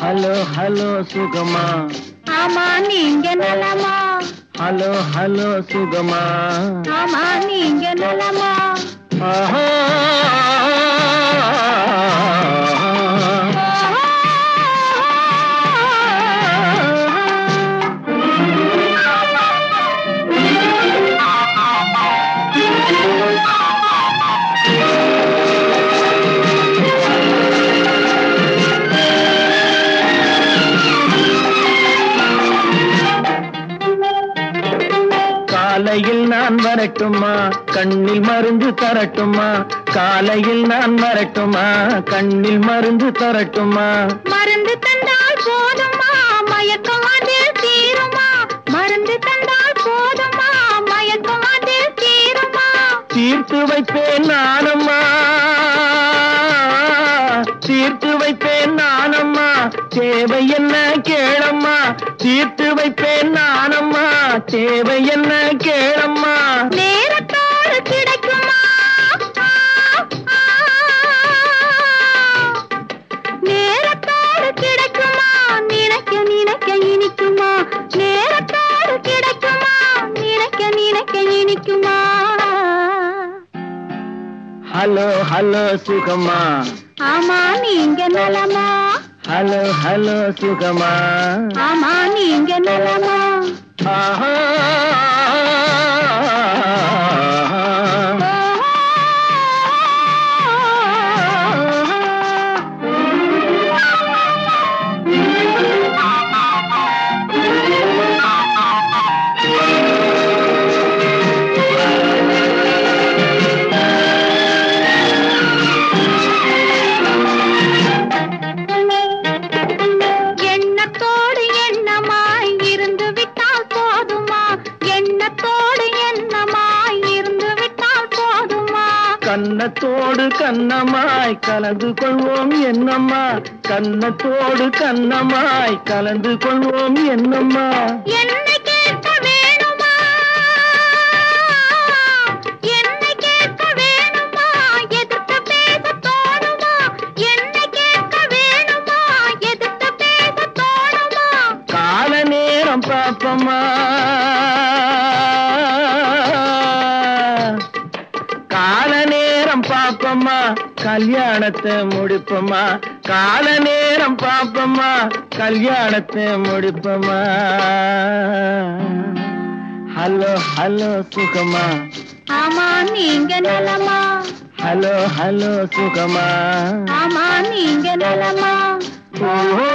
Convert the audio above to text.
Hello hello சுகமா ஆமா நீங்க நலமா ஹலோ ஹலோ சுகமா ஆமா நீங்க நலமா ஆஹா. காலையில் நான் வரட்டுமா கண்ணில் மருந்து தரட்டுமா காலையில் நான் வரட்டுமா கண்ணில் மருந்து தரட்டுமா மருந்து தந்தால் போதுமா மயக்கம் அதில் தீருமா மருந்து தந்தால் போதுமா மயக்கம் அதில் தீருமா தீர்த்து வைப்பேன் நானம்மா தீர்த்து வைப்பேன் நானம்மா தேவை என்ன கேளம்மா தீர்த்து வைப்பேன் நானம்மா தேவை என்ன கேளம்மா நேரத்தோடு கிடைக்குமா நேரத்தோடு கிடைக்குமா நினைக்க நினைக்க இனிக்குமா நேரத்தோடு கிடைக்குமா நினைக்க நினைக்க இனிக்குமா ஹலோ ஹலோ சுகமா ஆமா நீங்க நலமா ஹலோ ஹலோ சுகமா ஆமா நீங்க நலமா ஆஹா எண்ணத்தோடு எண்ணமாய் இருந்து விட்டால் போதுமா எண்ணத்தோடு எண்ணமாய் இருந்து விட்டால் போதுமா கன்னத்தோடு கன்னமாய் கலந்து கொள்வோம் என்னம்மா கன்னத்தோடு கன்னமாய் கலந்து கொள்வோம் என்னம்மா என்னை கேட்க வேணுமா என்னை கேட்க வேணுமா எதிர்த்து பேச தோணுமா என்னை கேட்க வேணுமா எதிர்த்து பேச தோணுமா கால நேரம் பாப்பம்மா கால நேரம் பாப்பம்மா கல்யாணத்தை முடிப்பம்மா கால நேரம் பாப்பம்மா கல்யாணத்தை முடிப்பம்மா ஹலோ ஹலோ சுகமா ஆமா நீங்க நலமா ஹலோ ஹலோ சுகமா ஆமா நீங்க நலமா ஓ